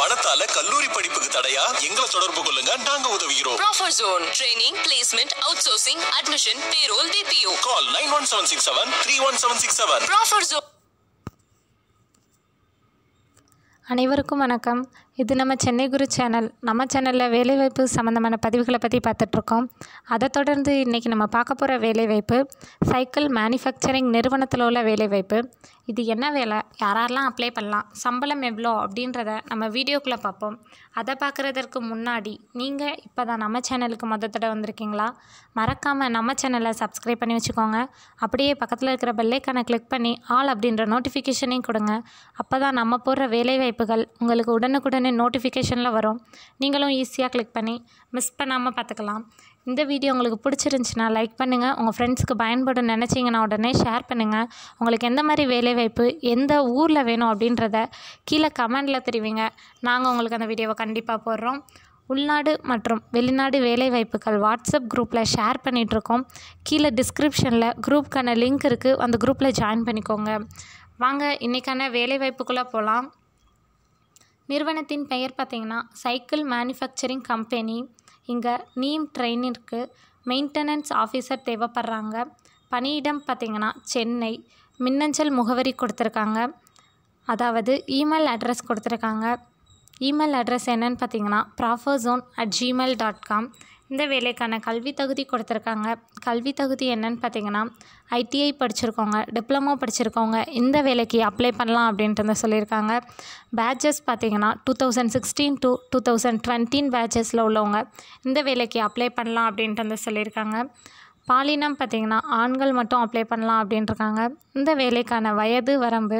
பணத்தால கல்லூரி படிப்புக்கு தடையா எங்களை தொடர்பு கொள்ளுங்க நாங்க உதவுகிறோம் Proffer Zone. Training, placement, outsourcing, admission, payroll, BPO. Call nine one seven six seven three one seven six seven Proffer Zone. அனைவருக்கும் வணக்கம் இது நம்ம சென்னை குரு சேனல் நம்ம சேனலில் வேலைவாய்ப்பு சம்மந்தமான பதிவுகளை பற்றி பார்த்துட்ருக்கோம் அதை தொடர்ந்து இன்றைக்கி நம்ம பார்க்க போகிற வேலைவாய்ப்பு சைக்கிள் மேனுஃபேக்சரிங் நிறுவனத்தில் உள்ள வேலைவாய்ப்பு இது என்ன வேலை யாரெல்லாம் அப்ளை பண்ணலாம் சம்பளம் எவ்வளோ அப்படின்றத நம்ம வீடியோக்குள்ளே பார்ப்போம் அதை பார்க்குறதற்கு முன்னாடி நீங்கள் இப்போ தான் நம்ம சேனலுக்கு மொத தடவை வந்திருக்கீங்களா மறக்காமல் நம்ம சேனலை சப்ஸ்கிரைப் பண்ணி வச்சுக்கோங்க அப்படியே பக்கத்தில் இருக்கிற பெல்லைக்கானை கிளிக் பண்ணி ஆல் அப்படின்ற நோட்டிஃபிகேஷனையும் கொடுங்க அப்போ தான் நம்ம போடுற வேலைவாய்ப்புகள் உங்களுக்கு உடனுக்குடனே நோட்டிஃபிகேஷனில் வரும் நீங்களும் ஈஸியாக கிளிக் பண்ணி மிஸ் பண்ணாமல் பார்த்துக்கலாம் இந்த வீடியோ உங்களுக்கு பிடிச்சிருந்துச்சுன்னா லைக் பண்ணுங்கள் உங்கள் ஃப்ரெண்ட்ஸுக்கு பயன்படும் நினச்சிங்கன்னா உடனே ஷேர் பண்ணுங்கள் உங்களுக்கு எந்த மாதிரி வேலைவாய்ப்பு எந்த ஊரில் வேணும் அப்படின்றத கீழே கமெண்டில் தெரிவிங்க நாங்கள் உங்களுக்கு அந்த வீடியோவை கண்டிப்பாக போடுறோம் உள்நாடு மற்றும் வெளிநாடு வேலைவாய்ப்புகள் வாட்ஸ்அப் குரூப்பில் ஷேர் பண்ணிகிட்ருக்கோம் கீழே டிஸ்கிரிப்ஷனில் குரூப்புக்கான லிங்க் இருக்குது அந்த குரூப்பில் ஜாயின் பண்ணிக்கோங்க வாங்க இன்றைக்கான வேலைவாய்ப்புக்குள்ளே போகலாம் நிறுவனத்தின் பெயர் பார்த்தீங்கன்னா சைக்கிள் மேனுஃபேக்சரிங் கம்பெனி இங்கே நீம் ட்ரெயினிற்கு மெயின்டெனன்ஸ் ஆஃபீஸர் தேவைப்படுறாங்க பணியிடம் பார்த்தீங்கன்னா சென்னை மின்னஞ்சல் முகவரி கொடுத்துருக்காங்க அதாவது இமெயில் அட்ரஸ் கொடுத்துருக்காங்க இமெயில் அட்ரஸ் என்னன்னு பார்த்தீங்கன்னா proffer zone at gmail dot com இந்த வேலைக்கான கல்வி தகுதி கொடுத்துருக்காங்க கல்வி தகுதி என்னன்னு பார்த்தீங்கன்னா ஐடிஐ படிச்சிருக்கோங்க டிப்ளமோ படிச்சிருக்கோங்க இந்த வேலைக்கு அப்ளை பண்ணலாம் அப்படின்ட்டு வந்து சொல்லியிருக்காங்க பேட்சஸ் பார்த்தீங்கன்னா two thousand sixteen to two thousand twenty பேட்சஸில் உள்ளவங்க இந்த வேலைக்கு அப்ளை பண்ணலாம் அப்படின்ட்டு வந்து சொல்லியிருக்காங்க பாலினம் பார்த்தீங்கன்னா ஆண்கள் மட்டும் அப்ளை பண்ணலாம் அப்படின்ட்டுருக்காங்க இந்த வேலைக்கான வயது வரம்பு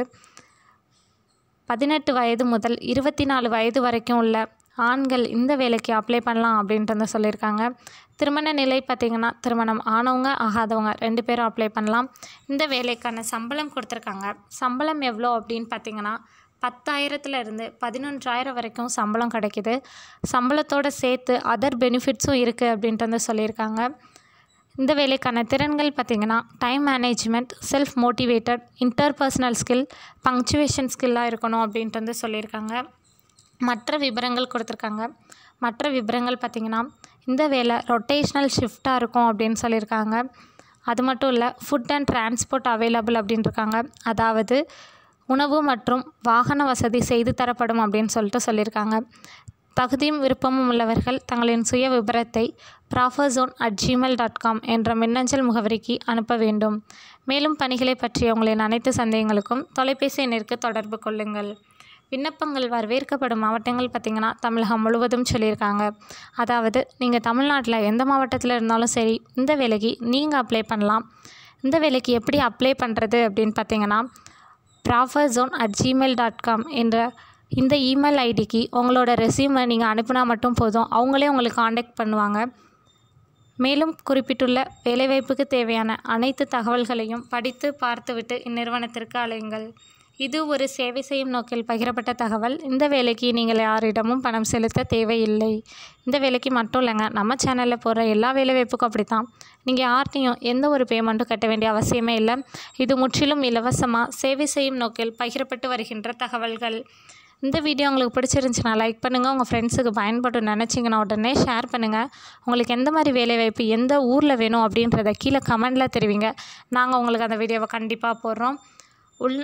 பதினெட்டு வயது முதல் இருபத்தி நாலு வயது வரைக்கும் உள்ள ஆண்கள் இந்த வேலைக்கு அப்ளை பண்ணலாம் அப்படின்ட்டு வந்து சொல்லியிருக்காங்க திருமண நிலை பார்த்திங்கன்னா திருமணம் ஆனவங்க ஆகாதவங்க ரெண்டு பேரும் அப்ளை பண்ணலாம் இந்த வேலைக்கான சம்பளம் கொடுத்துருக்காங்க சம்பளம் எவ்வளோ அப்படின்னு பார்த்தீங்கன்னா பத்தாயிரத்துல இருந்து பதினொன்றாயிரம் வரைக்கும் சம்பளம் கிடைக்கிது சம்பளத்தோடு சேர்த்து அதர் பெனிஃபிட்ஸும் இருக்குது அப்படின்ட்டு வந்து சொல்லியிருக்காங்க இந்த வேலைக்கான திறன்கள் பார்த்திங்கன்னா time management self motivated interpersonal skill punctuation ஸ்கில்லாக இருக்கணும் அப்படின்ட்டு வந்து சொல்லியிருக்காங்க மற்ற விவரங்கள் கொடுத்துருக்காங்க மற்ற விவரங்கள் பார்த்திங்கன்னா இந்த வேலை ரொட்டேஷ்னல் ஷிஃப்டாக இருக்கும் அப்படின்னு சொல்லியிருக்காங்க அது மட்டும் இல்லை ஃபுட் அண்ட் டிரான்ஸ்போர்ட் அவைலபிள் அப்படின்னு இருக்காங்க அதாவது உணவு மற்றும் வாகன வசதி செய்து தரப்படும் அப்படின்னு சொல்லிட்டு சொல்லியிருக்காங்க தகுதியும் விருப்பமும் உள்ளவர்கள் தங்களின் சுய விபரத்தை ப்ராஃபர்ஸோன் அட் ஜிமெயில் டாட் காம் என்ற மின்னஞ்சல் முகவரிக்கு அனுப்ப வேண்டும் மேலும் பணிகளை பற்றிய உங்களின் அனைத்து சந்தேகங்களுக்கும் தொலைபேசி எண்ணிற்கு தொடர்பு கொள்ளுங்கள் விண்ணப்பங்கள் வரவேற்கப்படும் மாவட்டங்கள் பார்த்திங்கன்னா தமிழகம் முழுவதும் சொல்லியிருக்காங்க அதாவது நீங்கள் தமிழ்நாட்டில் எந்த மாவட்டத்தில் இருந்தாலும் சரி இந்த வேலைக்கு நீங்கள் அப்ளை பண்ணலாம் இந்த வேலைக்கு எப்படி அப்ளை பண்ணுறது அப்படின்னு பார்த்தீங்கன்னா ப்ராஃபர் ஜோன் அட் ஜிமெயில் டாட் காம் என்ற இந்த இமெயில் ஐடிக்கு உங்களோட ரெஸ்யூமை நீங்கள் அனுப்புனா மட்டும் போதும் அவங்களே உங்களுக்கு காண்டாக்ட் பண்ணுவாங்க மேலும் குறிப்பிட்டுள்ள வேலைவாய்ப்புக்கு தேவையான அனைத்து தகவல்களையும் படித்து பார்த்துவிட்டு இந்நிறுவனத்திற்கு அழையுங்கள் இது ஒரு சேவை செய்யும் நோக்கில் பகிரப்பட்ட தகவல் இந்த வேலைக்கு நீங்கள் யாரிடமும் பணம் செலுத்த தேவையில்லை இந்த வேலைக்கு மட்டும் இல்லைங்க நம்ம சேனலில் போடுற எல்லா வேலைவாய்ப்புக்கும் அப்படி தான் நீங்கள் யார்ட்டையும் எந்த ஒரு பேமெண்ட்டும் கட்ட வேண்டிய அவசியமே இல்லை இது முற்றிலும் இலவசமாக சேவை செய்யும் நோக்கில் பகிரப்பட்டு வருகின்ற தகவல்கள் இந்த வீடியோ உங்களுக்கு பிடிச்சிருந்துச்சுன்னா லைக் பண்ணுங்கள் உங்கள் ஃப்ரெண்ட்ஸுக்கு பயன்படும் நினச்சிங்கன்னா உடனே ஷேர் பண்ணுங்கள் உங்களுக்கு எந்த மாதிரி வேலைவாய்ப்பு எந்த ஊரில் வேணும் அப்படின்றத கீழே கமெண்டில் தெரிவிங்க நாங்கள் உங்களுக்கு அந்த வீடியோவை கண்டிப்பாக போடுறோம் உள்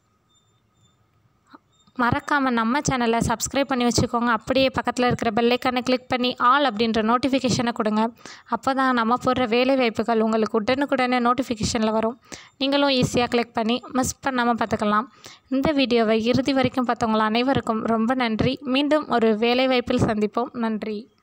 மறக்காமல் நம்ம சேனலை சப்ஸ்கிரைப் பண்ணி வச்சுக்கோங்க அப்படியே பக்கத்தில் இருக்கிற பெல்லைக்கானை கிளிக் பண்ணி ஆல் அப்படின்ற நோட்டிஃபிகேஷனை கொடுங்க அப்போ தான் நம்ம போடுற வேலை வாய்ப்புகள் உங்களுக்கு உடனுக்குடனே நோட்டிஃபிகேஷனில் வரும் நீங்களும் ஈஸியாக கிளிக் பண்ணி மிஸ் பண்ணாமல் பார்த்துக்கலாம் இந்த வீடியோவை இறுதி வரைக்கும் பார்த்தவங்க அனைவருக்கும் ரொம்ப நன்றி மீண்டும் ஒரு வேலை வாய்ப்பில் சந்திப்போம் நன்றி